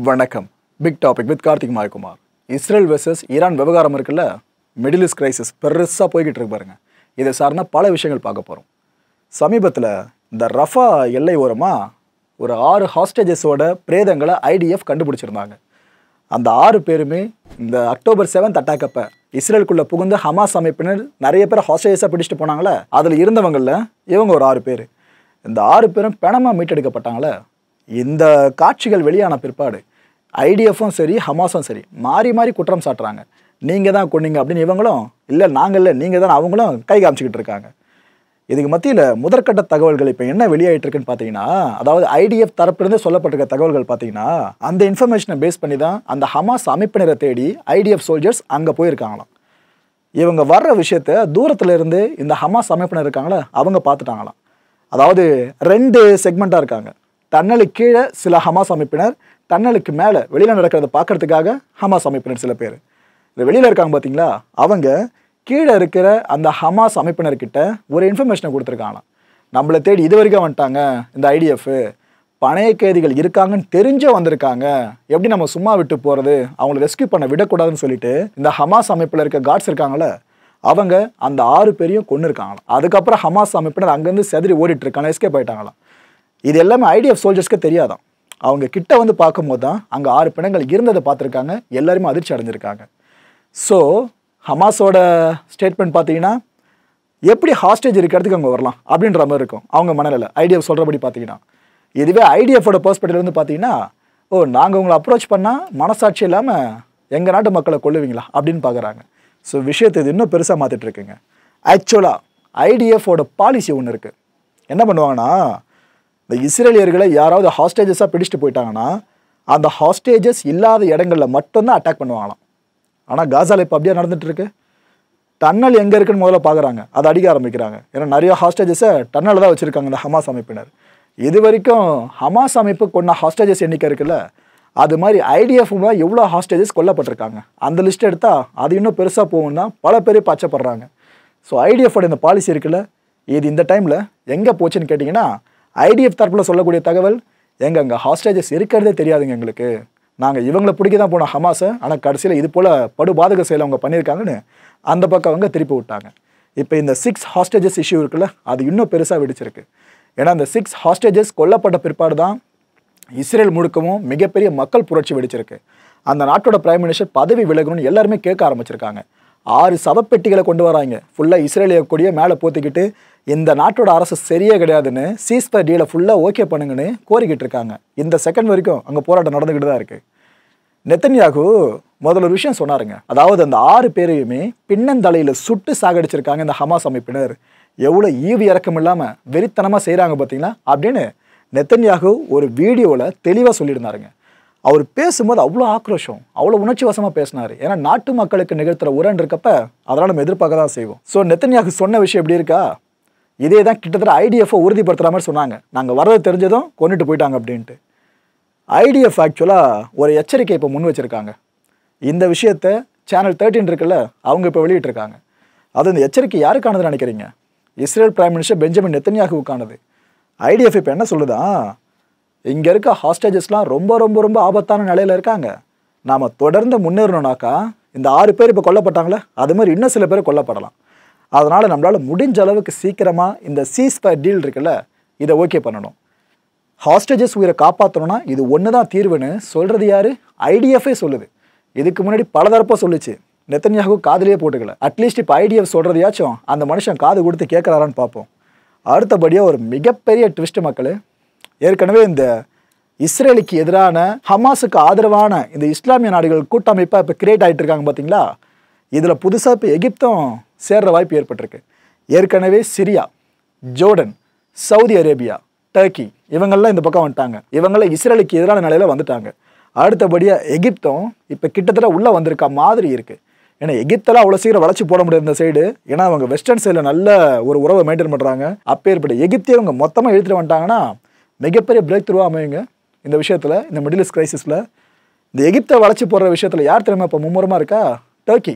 வணக்கம் big topic with Karthik Mayakumar Israel versus Iran விவகாரம் இருக்குல்ல மிடில் ஈஸ்ட் கிரைசிஸ் பெருசாக போய்கிட்டு இருக்கு பாருங்க இதை சார்ந்த பல விஷயங்கள் பார்க்க போகிறோம் சமீபத்தில் இந்த ரஃபா எல்லை ஓரமாக ஒரு ஆறு ஹாஸ்டேஜஸோட பிரேதங்களை ஐடிஎஃப் கண்டுபிடிச்சிருந்தாங்க அந்த ஆறு பேருமே இந்த அக்டோபர் செவன்த் அட்டாக் அப்போ இஸ்ரேலுக்குள்ளே புகுந்த ஹமாஸ் அமைப்பினர் நிறைய பேர் ஹாஸ்டேஜஸாக பிடிச்சிட்டு போனாங்களே அதில் இருந்தவங்களில் இவங்க ஒரு ஆறு பேர் இந்த ஆறு பேரும் பிணமாக மீட்டெடுக்கப்பட்டாங்களே இந்த காட்சிகள் வெளியான பிற்பாடு ஐடிஎஃப்பும் சரி ஹமாஸும் சரி மாறி மாறி குற்றம் சாட்டுறாங்க நீங்கள் தான் கொன்னீங்க அப்படின்னு இவங்களும் இல்லை நாங்கள் இல்லை நீங்கள் தான் அவங்களும் கை காமிச்சிக்கிட்டு இருக்காங்க இதுக்கு மத்தியில் முதற்கட்ட தகவல்கள் இப்போ என்ன வெளியாயிட்டு இருக்குன்னு பார்த்தீங்கன்னா அதாவது ஐடிஎஃப் தரப்பிலிருந்து சொல்லப்பட்டிருக்க தகவல்கள் பார்த்தீங்கன்னா அந்த இன்ஃபர்மேஷனை பேஸ் பண்ணி தான் அந்த ஹமாஸ் அமைப்பினரை தேடி ஐடிஎஃப் சோல்ஜர்ஸ் அங்கே போயிருக்காங்களாம் இவங்க வர்ற விஷயத்த தூரத்துல இருந்து இந்த ஹமாஸ் அமைப்பினர் இருக்காங்களே அவங்க பார்த்துட்டாங்களாம் அதாவது ரெண்டு செக்மெண்ட்டாக இருக்காங்க டன்னலுக்கு கீழே சில ஹமாஸ் அமைப்பினர் டன்னலுக்கு மேலே வெளியில் நடக்கிறத பார்க்கறதுக்காக ஹமாஸ் அமைப்பினர் சில பேர் இந்த வெளியில் இருக்காங்க பார்த்தீங்களா அவங்க கீழே இருக்கிற அந்த ஹமாஸ் அமைப்பினர்கிட்ட ஒரு இன்ஃபர்மேஷனை கொடுத்துருக்காங்களாம் நம்மளை தேடி இது வரைக்கும் வந்துட்டாங்க இந்த ஐடிஎஃப் பணைய கைதிகள் இருக்காங்கன்னு தெரிஞ்சே வந்திருக்காங்க எப்படி நம்ம சும்மா விட்டு போகிறது அவங்கள ரெஸ்கியூ பண்ண விடக்கூடாதுன்னு சொல்லிட்டு இந்த ஹமாஸ் அமைப்பில் இருக்க காட்ஸ் இருக்காங்களே அவங்க அந்த ஆறு பேரையும் கொண்டு இருக்காங்களாம் அதுக்கப்புறம் ஹமாஸ் அமைப்பினர் அங்கேருந்து செதறி ஓடிட்டு இருக்காங்க எஸ்கேப் ஆயிட்டாங்களாம் இது எல்லாமே ஐடிஎஃப் சோல்ஜர்ஸ்க்கு தெரியாதான் அவங்க கிட்ட வந்து பார்க்கும்போது தான் அங்கே ஆறு பிணங்கள் இருந்ததை பார்த்துருக்காங்க எல்லாருமே அதிர்ச்சி அடைஞ்சிருக்காங்க ஸோ ஹமாஸோட ஸ்டேட்மெண்ட் பார்த்தீங்கன்னா எப்படி ஹாஸ்டேஜ் இருக்கிறதுக்கு அவங்க வரலாம் அப்படின்ற மாதிரி இருக்கும் அவங்க மனநிலை ஐடிஎஃப் சொல்கிறபடி பார்த்தீங்கன்னா இதுவே ஐடிஎஃபோட பெர்ஸ்பெக்டிவ் வந்து பார்த்தீங்கன்னா ஓ நாங்கள் உங்களை அப்ரோச் பண்ணால் மனசாட்சி இல்லாமல் எங்கள் நாட்டு மக்களை கொல்லுவீங்களா அப்படின்னு பார்க்குறாங்க ஸோ விஷயத்தை இது இன்னும் பெருசாக மாற்றிட்டு இருக்குங்க ஆக்சுவலாக ஐடிஎஃபோட பாலிசி ஒன்று இருக்குது என்ன பண்ணுவாங்கன்னா இந்த இஸ்ரேலியர்களை யாராவது ஹாஸ்டேஜஸாக பிடிச்சிட்டு போயிட்டாங்கன்னா அந்த ஹாஸ்டேஜஸ் இல்லாத இடங்களில் மட்டும்தான் அட்டாக் பண்ணுவாங்களாம் ஆனால் காசால இப்போ அப்படியே நடந்துட்டு இருக்கு டன்னல் எங்கே இருக்குன்னு முதல்ல பார்க்குறாங்க அதை அடிக்க ஆரம்பிக்கிறாங்க ஏன்னா நிறைய ஹாஸ்டேஜஸை டன்னலில் தான் வச்சுருக்காங்க இந்த ஹமாஸ் அமைப்பினர் இது வரைக்கும் ஹமாஸ் அமைப்பு கொண்ட ஹாஸ்டேஜஸ் எண்ணிக்கை இருக்குல்ல அது மாதிரி ஐடிஎஃப் எவ்வளோ ஹாஸ்டேஜஸ் கொல்லப்பட்டிருக்காங்க அந்த லிஸ்ட் எடுத்தால் அது இன்னும் பெருசாக போகும்னா பல பேர் பச்சைப்படுறாங்க ஸோ ஐடிஎஃபோட இந்த பாலிசி இருக்குல்ல இது இந்த டைமில் எங்கே போச்சுன்னு கேட்டிங்கன்னா ஐடிஎஃப் தரப்பில் சொல்லக்கூடிய தகவல் எங்க அங்கே ஹாஸ்டேஜஸ் இருக்கிறதே தெரியாதுங்க எங்களுக்கு நாங்கள் இவங்களை பிடிக்க தான் போனோம் ஹமாஸை ஆனால் கடைசியில் இது போல் படுபாதக செயல் அவங்க பண்ணியிருக்காங்கன்னு அந்த பக்கம் அவங்க திருப்பி விட்டாங்க இப்போ இந்த சிக்ஸ் ஹாஸ்டேஜஸ் இஷ்யூ இருக்குல்ல அது இன்னும் பெருசாக வெடிச்சிருக்கு ஏன்னா அந்த சிக்ஸ் ஹாஸ்டேஜஸ் கொல்லப்பட்ட பிற்பாடு தான் இஸ்ரேல் முழுக்கவும் மிகப்பெரிய மக்கள் புரட்சி வெடிச்சிருக்கு அந்த நாட்டோட பிரைம் மினிஸ்டர் பதவி விலகணும்னு எல்லாருமே கேட்க ஆரம்பிச்சிருக்காங்க ஆறு சவப்பெட்டிகளை கொண்டு வராங்க ஃபுல்லாக இஸ்ரேலிய கொடியை மேலே போத்திக்கிட்டு இந்த நாட்டோட அரசு சரியே கிடையாதுன்னு சீஸ்பர் டீலை ஃபுல்லாக ஓகே பண்ணுங்கன்னு கோரிக்கிட்டு இருக்காங்க இந்த செகண்ட் வரைக்கும் அங்கே போராட்டம் நடந்துக்கிட்டு தான் இருக்குது நெத்தன்யாகு முதல்ல ஒரு விஷயம் சொன்னாருங்க அதாவது அந்த ஆறு பேரையுமே பின்னந்தலையில் சுட்டு சாகடிச்சிருக்காங்க இந்த ஹமாஸ் அமைப்பினர் எவ்வளோ ஈவு இறக்கம் இல்லாமல் வெறித்தனமாக செய்கிறாங்க பார்த்தீங்களா அப்படின்னு நெத்தன்யாகு ஒரு வீடியோவில் தெளிவாக சொல்லியிருந்தாருங்க அவர் பேசும்போது அவ்வளோ ஆக்ரோஷம் அவ்வளோ உணர்ச்சி வசமாக பேசினார் ஏன்னா நாட்டு மக்களுக்கு நிகழ்த்துற உரன் இருக்கப்ப அதெல்லாம் நம்ம எதிர்பார்க்க தான் செய்வோம் ஸோ நெத்தன்யாகு சொன்ன விஷயம் எப்படி இருக்கா இதே தான் கிட்டத்தட்ட ஐடிஎஃப்பை உறுதிப்படுத்துகிற மாதிரி சொன்னாங்க நாங்கள் வரது தெரிஞ்சதும் கொண்டுட்டு போயிட்டாங்க அப்படின்ட்டு ஐடிஎஃப் ஆக்சுவலாக ஒரு எச்சரிக்கை இப்போ முன் வச்சுருக்காங்க இந்த விஷயத்த சேனல் தேர்ட்டின் இருக்குல்ல அவங்க இப்போ வெளியிட்டிருக்காங்க அது இந்த எச்சரிக்கை யாருக்கானதுன்னு நினைக்கிறீங்க இஸ்ரேல் பிரைம் மினிஸ்டர் பெஞ்சமின் நெத்தன்யாகுவுக்கானது ஐடிஎஃப் இப்போ என்ன சொல்லுதா இங்கே இருக்க ஹாஸ்டேஜஸ்லாம் ரொம்ப ரொம்ப ரொம்ப ஆபத்தான நிலையில் இருக்காங்க நாம் தொடர்ந்து முன்னேறணும்னாக்கா இந்த ஆறு பேர் இப்போ கொல்லப்பட்டாங்களே அது மாதிரி இன்னும் சில பேர் கொல்லப்படலாம் அதனால் நம்மளால் முடிஞ்ச அளவுக்கு சீக்கிரமாக இந்த சீஸ்பயர் டீல் இருக்குல்ல இதை ஓகே பண்ணணும் ஹாஸ்டேஜஸ் உயிரை காப்பாற்றணும்னா இது ஒன்று தான் தீர்வுன்னு சொல்கிறது யாரு ஐடிஎஃபே சொல்லுது இதுக்கு முன்னாடி பலதரப்பாக சொல்லுச்சு நெத்தன்யாகு காதுலேயே போட்டுக்கல அட்லீஸ்ட் இப்போ ஐடிஎஃப் சொல்கிறதையாச்சும் அந்த மனுஷன் காது கொடுத்து கேட்குறாரான்னு பார்ப்போம் அடுத்தபடியாக ஒரு மிகப்பெரிய ட்விஸ்ட் மக்கள் ஏற்கனவே இந்த இஸ்ரேலுக்கு எதிரான ஹமாஸுக்கு ஆதரவான இந்த இஸ்லாமிய நாடுகள் கூட்டமைப்பாக இப்போ கிரியேட் ஆகிட்டு இருக்காங்க பார்த்தீங்களா இதில் புதுசாக இப்போ எகிப்தும் சேர்ற வாய்ப்பு ஏற்பட்டிருக்கு ஏற்கனவே Syria Jordan Saudi Arabia Turkey இவங்கெல்லாம் இந்த பக்கம் வந்துட்டாங்க இவங்களாம் இஸ்ரேலுக்கு எதிரான நிலையில் வந்துட்டாங்க அடுத்தபடியாக எகிப்தும் இப்போ கிட்டத்தட்ட உள்ளே வந்திருக்க மாதிரி இருக்குது ஏன்னா எகிப்தெல்லாம் அவ்வளோ சீக்கிரம் வளர்ச்சி போட முடியாது இந்த சைடு ஏன்னா அவங்க வெஸ்டர்ன் சைடில் நல்ல ஒரு உறவை மெயின்டைன் பண்ணுறாங்க அப்பேற்பட்ட எகிப்தியை அவங்க மொத்தமாக இழுத்துட்டு வந்துட்டாங்கன்னா மிகப்பெரிய பிரேக் த்ரூவாக அமையுங்க இந்த விஷயத்தில் இந்த மிடில் ஈஸ்ட் கிரைசிஸில் இந்த எகிப்தை வளர்ச்சி போடுற விஷயத்தில் யார் தெரியுமா இப்போ மும்முரமாக இருக்கா டர்க்கி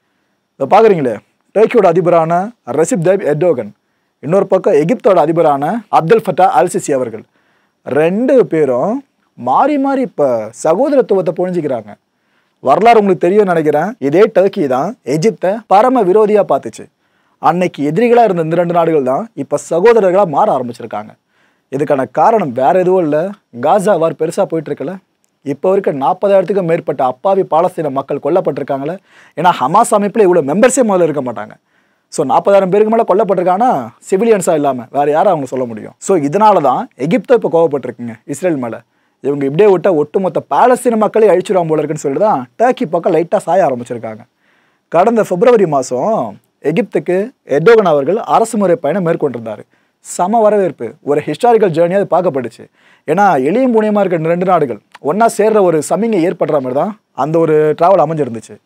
இதை பார்க்குறீங்களே டர்க்கியோட அதிபரான ரசிப் தைப் எர்டோகன் இன்னொரு பக்கம் எகிப்தோட அதிபரான அப்துல் ஃபட்டா அல்சிசி அவர்கள் ரெண்டு பேரும் மாறி மாறி இப்போ சகோதரத்துவத்தை புரிஞ்சுக்கிறாங்க வரலாறு உங்களுக்கு தெரியும் நினைக்கிறேன் இதே டர்க்கி தான் எஜிப்தை பரம விரோதியா பார்த்துச்சு அன்னைக்கு எதிரிகளா இருந்த இந்த ரெண்டு நாடுகள் தான் இப்ப சகோதரர்களா மாற ஆரம்பிச்சிருக்காங்க இதுக்கான காரணம் வேற எதுவும் இல்லை காசா வார் பெருசா போயிட்டு இருக்குல்ல இப்போ இருக்க நாற்பதாயிரத்துக்கும் மேற்பட்ட அப்பாவி பாலஸ்தீன மக்கள் கொல்லப்பட்டிருக்காங்களே ஏன்னா ஹமாஸ் அமைப்பில் இவ்வளோ மெம்பர்ஸே முதல்ல இருக்க மாட்டாங்க ஸோ நாற்பதாயிரம் பேருக்கு மேலே கொல்லப்பட்டிருக்காங்கன்னா சிவிலியன்ஸாக இல்லாமல் வேறு யாரும் அவங்க சொல்ல முடியும் ஸோ இதனால தான் எகிப்தோ இப்போ கோவப்பட்டிருக்குங்க இஸ்ரேல் மேலே இவங்க இப்படியே விட்டா ஒட்டுமொத்த பாலஸ்தீன மக்களே அழிச்சிருவாங்க போல இருக்குன்னு சொல்லிட்டு தான் டர்க்கி பக்கம் லைட்டாக சாய ஆரம்பிச்சிருக்காங்க கடந்த பிப்ரவரி மாதம் எகிப்துக்கு எர்டோகன் அவர்கள் அரசு முறை பயணம் மேற்கொண்டிருந்தார் சம வரவேற்பு ஒரு ஹிஸ்டாரிக்கல் ஜேர்னி அது பார்க்கப்படுச்சு ஏன்னா எளியும் புனியமாக இருக்க இந்த ரெண்டு நாடுகள் ஒன்றா சேர்ற ஒரு சமிங்கை ஏற்படுற மாதிரி தான் அந்த ஒரு டிராவல் அமைஞ்சிருந்துச்சு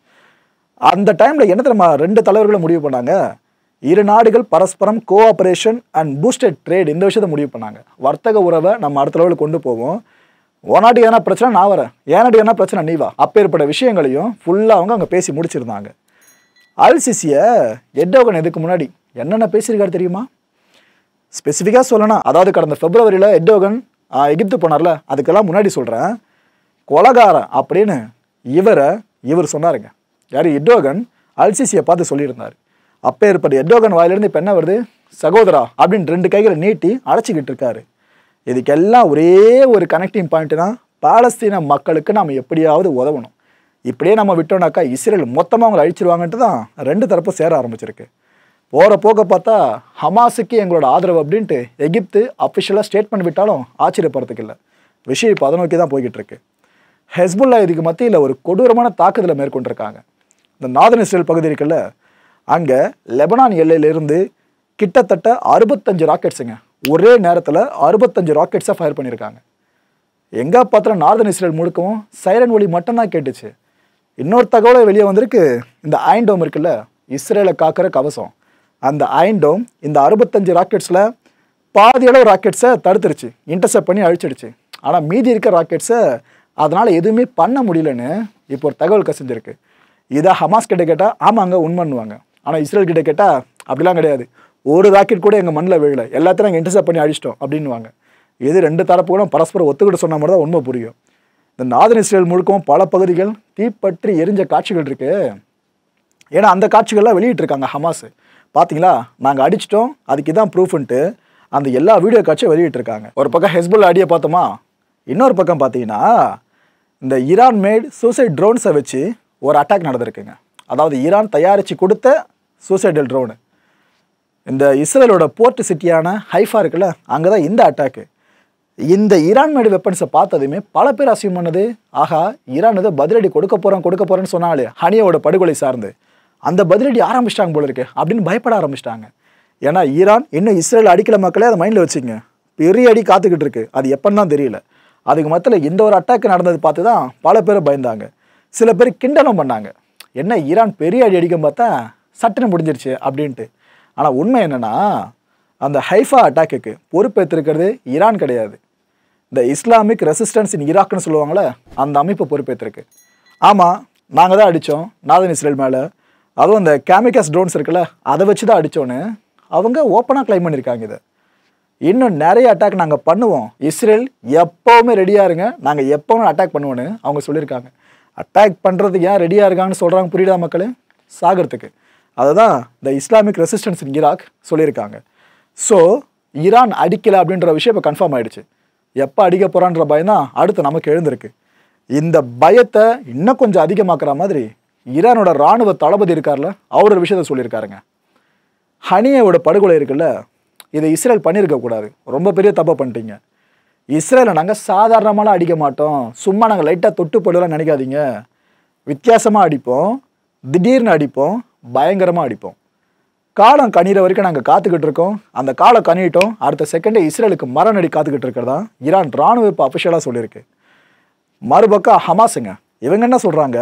அந்த டைமில் என்ன தெரியுமா ரெண்டு தலைவர்களும் முடிவு பண்ணாங்க இரு நாடுகள் பரஸ்பரம் கோஆபரேஷன் அண்ட் பூஸ்டட் ட்ரேட் இந்த விஷயத்தை முடிவு பண்ணாங்க வர்த்தக உறவை நம்ம அடுத்த லெவலுக்கு கொண்டு போவோம் ஓனாட்டி எதனா பிரச்சனை நான் வரேன் ஏனாட்டி எதனா பிரச்சனை நீ வா அப்பேற்பட்ட விஷயங்களையும் ஃபுல்லாக அவங்க அங்கே பேசி முடிச்சிருந்தாங்க அல்சிசியை எட்டோகன் இதுக்கு முன்னாடி என்னென்ன பேசியிருக்காரு தெரியுமா ஸ்பெசிஃபிக்காக சொல்லணும் அதாவது கடந்த பிப்ரவரியில் எட்டோகன் எகிப்து போனார்ல அதுக்கெல்லாம் முன்னாடி சொல்கிறேன் கொலகாரன் அப்படின்னு இவரை இவர் சொன்னாருங்க யார் எட்டோகன் அல்சிசியை பார்த்து சொல்லியிருந்தார் அப்போ ஏற்பட்ட எட்டோகன் வாயிலிருந்து இப்போ என்ன வருது சகோதரா அப்படின்னு ரெண்டு கைகளை நீட்டி அடைச்சிக்கிட்டு இருக்காரு இதுக்கெல்லாம் ஒரே ஒரு கனெக்டிங் பாயிண்ட்னா பாலஸ்தீன மக்களுக்கு நாம் எப்படியாவது உதவணும் இப்படியே நம்ம விட்டோம்னாக்கா இஸ்ரேல் மொத்தமாக அவங்களை அழிச்சிருவாங்கன்ட்டு தான் ரெண்டு தரப்பும் சேர ஆரம்பிச்சிருக்கு போகிற போக்க பார்த்தா ஹமாஸுக்கு எங்களோட ஆதரவு அப்படின்ட்டு எகிப்து அஃபிஷியலாக ஸ்டேட்மெண்ட் விட்டாலும் ஆச்சரியப்படுறதுக்கு இல்லை விஷயம் இப்போ அதை நோக்கி தான் போய்கிட்டு இருக்கு ஹெஸ்புல்லா இதுக்கு மத்தியில் ஒரு கொடூரமான தாக்குதலை மேற்கொண்டிருக்காங்க இந்த நார்தன் இஸ்ரேல் பகுதி இருக்குல்ல அங்கே லெபனான் எல்லையிலிருந்து கிட்டத்தட்ட அறுபத்தஞ்சு ராக்கெட்ஸுங்க ஒரே நேரத்தில் அறுபத்தஞ்சு ராக்கெட்ஸை ஃபயர் பண்ணியிருக்காங்க எங்கே பார்த்தாலும் நார்தன் இஸ்ரேல் முழுக்கவும் சைரன் ஒலி மட்டும்தான் கேட்டுச்சு இன்னொரு தகவலை வெளியே வந்திருக்கு இந்த அயன்டோம் இருக்குல்ல இஸ்ரேலை காக்கிற கவசம் அந்த அயன்டோம் இந்த அறுபத்தஞ்சு ராக்கெட்ஸில் பாதி அளவு ராக்கெட்ஸை தடுத்துருச்சு இன்டர்செப்ட் பண்ணி அழிச்சிடுச்சு ஆனால் மீதி இருக்க ராக்கெட்ஸை அதனால் எதுவுமே பண்ண முடியலன்னு இப்போ ஒரு தகவல் கசிஞ்சிருக்கு இதை ஹமாஸ் கிட்ட கேட்டால் ஆமாங்க உண்மைன்னுவாங்க ஆனால் இஸ்ரேல் கிட்ட கேட்டால் அப்படிலாம் கிடையாது ஒரு ராக்கெட் கூட எங்கள் மண்ணில் விழல எல்லாத்தையும் நாங்கள் இன்டர்செப்ட் பண்ணி அழிச்சிட்டோம் அப்படின்னுவாங்க இது ரெண்டு தரப்புகளும் பரஸ்பரம் ஒத்துக்கிட்டு சொன்ன மாதிரி தான் உண்மை புரியும் இந்த நாதன் இஸ்ரேல் முழுக்கவும் பல பகுதிகள் தீப்பற்றி எரிஞ்ச காட்சிகள் இருக்கு ஏன்னா அந்த காட்சிகள்லாம் வெளியிட்டிருக்காங்க ஹமாஸ் பார்த்தீங்களா நாங்கள் அடிச்சிட்டோம் அதுக்கு இதான் ப்ரூஃப்ன்ட்டு அந்த எல்லா வீடியோ காட்சியும் வெளியிட்டிருக்காங்க ஒரு பக்கம் ஹெஸ்புல் அடியை பார்த்தோமா இன்னொரு பக்கம் பார்த்தீங்கன்னா இந்த ஈரான் மேட் சூசைட் ட்ரோன்ஸை வச்சு ஒரு அட்டாக் நடந்திருக்குங்க அதாவது ஈரான் தயாரித்து கொடுத்த சூசைடல் ட்ரோனு இந்த இஸ்ரேலோட போர்ட் சிட்டியான ஹைஃபா இருக்குல்ல அங்கே தான் இந்த அட்டாக்கு இந்த ஈரான் மேடு வெப்பன்ஸை பார்த்ததுமே பல பேர் அசியம் பண்ணது ஆஹா ஈரான் ஏதோ பதிலடி கொடுக்க போகிறோம் கொடுக்க போகிறேன்னு சொன்னாலே ஹனியோட படுகொலை சார்ந்து அந்த பதிலடி ஆரம்பிச்சிட்டாங்க போல இருக்கு அப்படின்னு பயப்பட ஆரம்பிச்சிட்டாங்க ஏன்னா ஈரான் இன்னும் இஸ்ரேல் அடிக்கல மக்களே அதை மைண்டில் வச்சுங்க பெரிய அடி காத்துக்கிட்டு இருக்கு அது எப்பன்னு தான் தெரியல அதுக்கு மத்தியில் இந்த ஒரு அட்டாக் நடந்தது பார்த்து தான் பல பேர் பயந்தாங்க சில பேர் கிண்டலும் பண்ணாங்க என்ன ஈரான் பெரிய அடி அடிக்கும் பார்த்தா சட்டுன்னு முடிஞ்சிருச்சு அப்படின்ட்டு ஆனால் உண்மை என்னன்னா அந்த ஹைஃபா அட்டாக்குக்கு பொறுப்பேற்றிருக்கிறது ஈரான் கிடையாது இந்த இஸ்லாமிக் ரெசிஸ்டன்ஸ் இன் ஈராக்னு சொல்லுவாங்களே அந்த அமைப்பு பொறுப்பேற்றிருக்கு ஆமாம் நாங்கள் தான் அடித்தோம் நாதன் இஸ்ரேல் மேலே அதுவும் அந்த கேமிகஸ் ட்ரோன்ஸ் இருக்குல்ல அதை வச்சு தான் அடித்தோன்னு அவங்க ஓப்பனாக கிளைம் பண்ணியிருக்காங்க இதை இன்னும் நிறைய அட்டாக் நாங்கள் பண்ணுவோம் இஸ்ரேல் எப்போவுமே ரெடியாக இருங்க நாங்கள் எப்போவும் அட்டாக் பண்ணுவோன்னு அவங்க சொல்லியிருக்காங்க அட்டாக் பண்ணுறதுக்கு ஏன் ரெடியாக இருக்காங்கன்னு சொல்கிறாங்க புரியுதா மக்களே சாகிறதுக்கு அதை தான் இந்த இஸ்லாமிக் ரெசிஸ்டன்ஸ் இன் ஈராக் சொல்லியிருக்காங்க ஸோ ஈரான் அடிக்கலை அப்படின்ற விஷயம் இப்போ கன்ஃபார்ம் ஆயிடுச்சு எப்போ அடிக்க போகிறான்ற பயம் தான் அடுத்து நமக்கு எழுந்திருக்கு இந்த பயத்தை இன்னும் கொஞ்சம் அதிகமாக்குற மாதிரி ஈரானோட இராணுவ தளபதி இருக்கார்ல அவர் ஒரு விஷயத்த சொல்லியிருக்காருங்க ஹனியோட படுகொலை இருக்குல்ல இதை இஸ்ரேல் பண்ணியிருக்க கூடாது ரொம்ப பெரிய தப்பை பண்ணிட்டீங்க இஸ்ரேலை நாங்கள் சாதாரணமாலாம் அடிக்க மாட்டோம் சும்மா நாங்கள் லைட்டாக தொட்டு போடலாம் நினைக்காதீங்க வித்தியாசமாக அடிப்போம் திடீர்னு அடிப்போம் பயங்கரமாக அடிப்போம் காலம் கணிகிற வரைக்கும் நாங்கள் காத்துக்கிட்டு இருக்கோம் அந்த காலம் கணிட்டோம் அடுத்த செகண்டே இஸ்ரேலுக்கு மரணடி காத்துக்கிட்டு இருக்கிறதா ஈரான் ராணுவ இப்போ அஃபிஷியலாக சொல்லியிருக்கு மறுபக்கம் ஹமாஸுங்க இவங்க என்ன சொல்கிறாங்க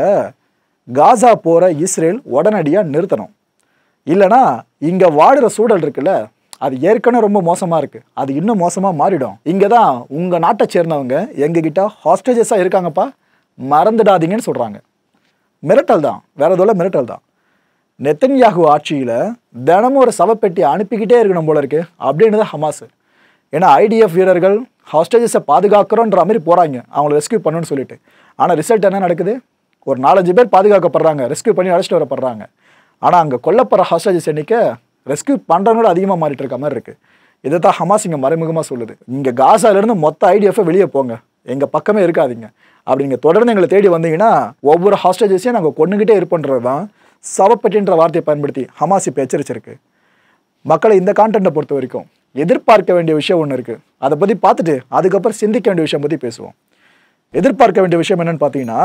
காசா போகிற இஸ்ரேல் உடனடியாக நிறுத்தணும் இல்லைனா இங்கே வாடுற சூழல் இருக்குல்ல அது ஏற்கனவே ரொம்ப மோசமாக இருக்குது அது இன்னும் மோசமாக மாறிடும் இங்கே தான் உங்கள் நாட்டை சேர்ந்தவங்க எங்ககிட்ட ஹாஸ்டேஜஸாக இருக்காங்கப்பா மறந்துடாதீங்கன்னு சொல்கிறாங்க மிரட்டல் தான் வேற எதுவும் மிரட்டல் தான் நெத்தன்யாகு ஆட்சியில் தினமும் ஒரு சவப்பெட்டி அனுப்பிக்கிட்டே இருக்கணும் போல இருக்கு அப்படின்னு தான் ஹமாஸ் ஏன்னா ஐடிஎஃப் வீரர்கள் ஹாஸ்டேஜஸை பாதுகாக்கிறோன்ற மாதிரி போகிறாங்க அவங்கள ரெஸ்கியூ பண்ணணும்னு சொல்லிட்டு ஆனால் ரிசல்ட் என்ன நடக்குது ஒரு நாலஞ்சு பேர் பாதுகாக்கப்படுறாங்க ரெஸ்கியூ பண்ணி அழைச்சிட்டு வரப்படுறாங்க ஆனால் அங்கே கொல்லப்படுற ஹாஸ்டேஜஸ் எண்ணிக்கை ரெஸ்கியூ பண்ணுறவங்களோட அதிகமாக மாறிட்டு இருக்க மாதிரி இருக்குது இதை தான் ஹமாஸ் இங்கே மறைமுகமாக சொல்லுது இங்கே காசாலேருந்து மொத்த ஐடிஎஃபை வெளியே போங்க எங்கள் பக்கமே இருக்காதீங்க அப்படி நீங்கள் தொடர்ந்து எங்களை தேடி வந்தீங்கன்னா ஒவ்வொரு ஹாஸ்டேஜஸையும் நாங்கள் கொண்டுகிட்டே இருப்போன்றது தான் சவப்பெட்டின்ற வார்த்தையை பயன்படுத்தி ஹமாஸ் இப்போ எச்சரிச்சிருக்கு மக்களை இந்த கான்டென்ட்டை பொறுத்த வரைக்கும் எதிர்பார்க்க வேண்டிய விஷயம் ஒன்று இருக்குது அதை பற்றி பார்த்துட்டு அதுக்கப்புறம் சிந்திக்க வேண்டிய விஷயம் பற்றி பேசுவோம் எதிர்பார்க்க வேண்டிய விஷயம் என்னன்னு பார்த்தீங்கன்னா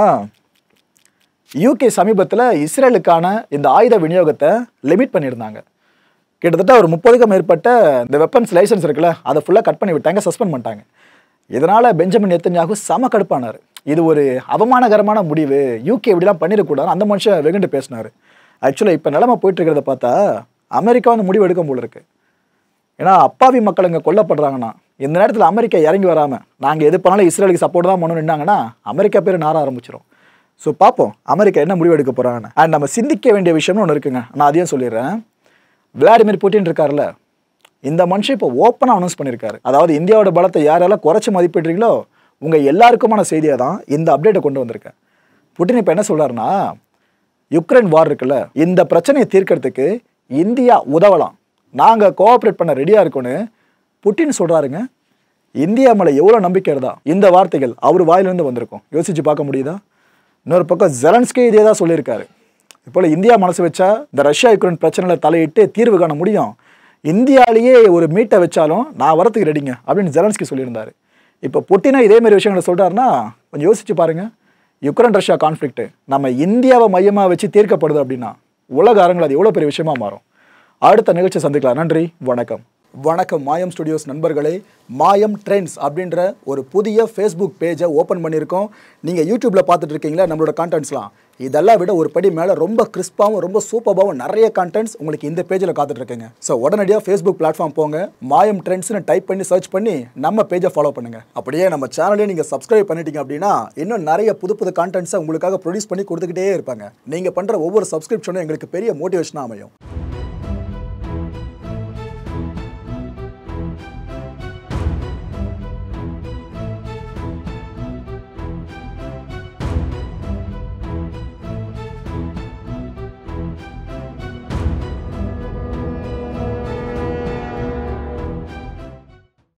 யூகே சமீபத்தில் இஸ்ரேலுக்கான இந்த ஆயுத விநியோகத்தை லிமிட் பண்ணியிருந்தாங்க கிட்டத்தட்ட ஒரு முப்பதுக்கும் மேற்பட்ட இந்த வெப்பன்ஸ் லைசன்ஸ் இருக்குல்ல அதை ஃபுல்லாக கட் பண்ணி விட்டாங்க சஸ்பெண்ட் பண்ணிட்டாங்க இதனால் பெஞ்சமின் நெத்தன்யாகு செம கடுப்பானார் இது ஒரு அவமானகரமான முடிவு யூகே இப்படிலாம் பண்ணிடக்கூடாது அந்த மனுஷன் வெகுண்டு பேசினார் ஆக்சுவலாக இப்போ நிலமை போயிட்டு இருக்கிறத பார்த்தா அமெரிக்கா வந்து முடிவு எடுக்கும் போல இருக்கு ஏன்னா அப்பாவி மக்கள் இங்கே கொல்லப்படுறாங்கன்னா இந்த நேரத்தில் அமெரிக்கா இறங்கி வராமல் நாங்கள் எது பண்ணாலும் இஸ்ரேலுக்கு சப்போர்ட் தான் பண்ணணும் நின்னாங்கன்னா அமெரிக்கா பேர் நார ஆரம்பிச்சிடும் ஸோ பார்ப்போம் அமெரிக்கா என்ன முடிவு எடுக்க போகிறாங்கன்னு அண்ட் நம்ம சிந்திக்க வேண்டிய விஷயம்னு ஒன்று இருக்குங்க நான் அதையும் சொல்லிடுறேன் விளாடிமிர் புட்டின் இருக்கார்ல இந்த மனுஷன் இப்போ ஓப்பனாக அனௌன்ஸ் பண்ணியிருக்காரு அதாவது இந்தியாவோட பலத்தை யாரெல்லாம் குறைச்சி மதிப்பிடுறீங்களோ உங்கள் எல்லாருக்குமான செய்தியை தான் இந்த அப்டேட்டை கொண்டு வந்திருக்கேன் புட்டின் இப்போ என்ன சொல்றாருன்னா யுக்ரைன் வார் இருக்குல்ல இந்த பிரச்சனையை தீர்க்கறதுக்கு இந்தியா உதவலாம் நாங்கள் கோஆப்ரேட் பண்ண ரெடியாக இருக்கோன்னு புட்டின் சொல்கிறாருங்க இந்தியா மேலே எவ்வளோ நம்பிக்கை இருந்தா இந்த வார்த்தைகள் அவர் வாயிலிருந்து வந்திருக்கும் யோசிச்சு பார்க்க முடியுதா இன்னொரு பக்கம் ஜெலன்ஸ்கே இதே தான் சொல்லியிருக்காரு இப்போ இந்தியா மனசு வச்சா இந்த ரஷ்யா யுக்ரைன் பிரச்சனையில் தலையிட்டு தீர்வு காண முடியும் இந்தியாலேயே ஒரு மீட்டை வச்சாலும் நான் வரத்துக்கு ரெடிங்க அப்படின்னு ஜெலன்ஸ்கி சொல்லியிருந்தாரு இப்போ புட்டினா இதே மாதிரி விஷயங்களை சொல்கிறாருன்னா கொஞ்சம் யோசிச்சு பாருங்க யுக்ரைன் ரஷ்யா கான்ஃப்ளிக்ட் நம்ம இந்தியாவை மையமாக வச்சு தீர்க்கப்படுது அப்படின்னா உலக அரங்கில் அது எவ்வளோ பெரிய விஷயமா மாறும் அடுத்த நிகழ்ச்சி சந்திக்கலாம் நன்றி வணக்கம் வணக்கம் மாயம் ஸ்டுடியோஸ் நண்பர்களே மாயம் ட்ரெண்ட்ஸ் அப்படின்ற ஒரு புதிய ஃபேஸ்புக் பேஜை ஓப்பன் பண்ணியிருக்கோம் நீங்கள் யூடியூப்பில் பார்த்துட்டு இருக்கீங்களா நம்மளோட கான்டென்ட்ஸ்லாம் இதெல்லாம் விட ஒரு படி மேலே ரொம்ப கிறிஸ்பாகவும் ரொம்ப சூப்பராகவும் நிறைய கான்டென்ட்ஸ் உங்களுக்கு இந்த பேஜில் காத்துட்ருக்கீங்க ஸோ உடனடியாக ஃபேஸ்புக் பிளாட்ஃபார்ம் போங்க மாயம் ட்ரெண்ட்ஸ்னு டைப் பண்ணி சர்ச் பண்ணி நம்ம பேஜை ஃபாலோ பண்ணுங்கள் அப்படியே நம்ம சேனலையும் நீங்கள் சப்ஸ்கிரைப் பண்ணிட்டீங்க அப்படின்னா இன்னும் நிறைய புது புது கான்டென்ட்ஸை உங்களுக்காக ப்ரொடியூஸ் பண்ணி கொடுத்துக்கிட்டே இருப்பாங்க நீங்கள் பண்ணுற ஒவ்வொரு சப்ஸ்கிரிப்ஷனும் எங்களுக்கு பெரிய மோட்டிவேஷனாக அமையும்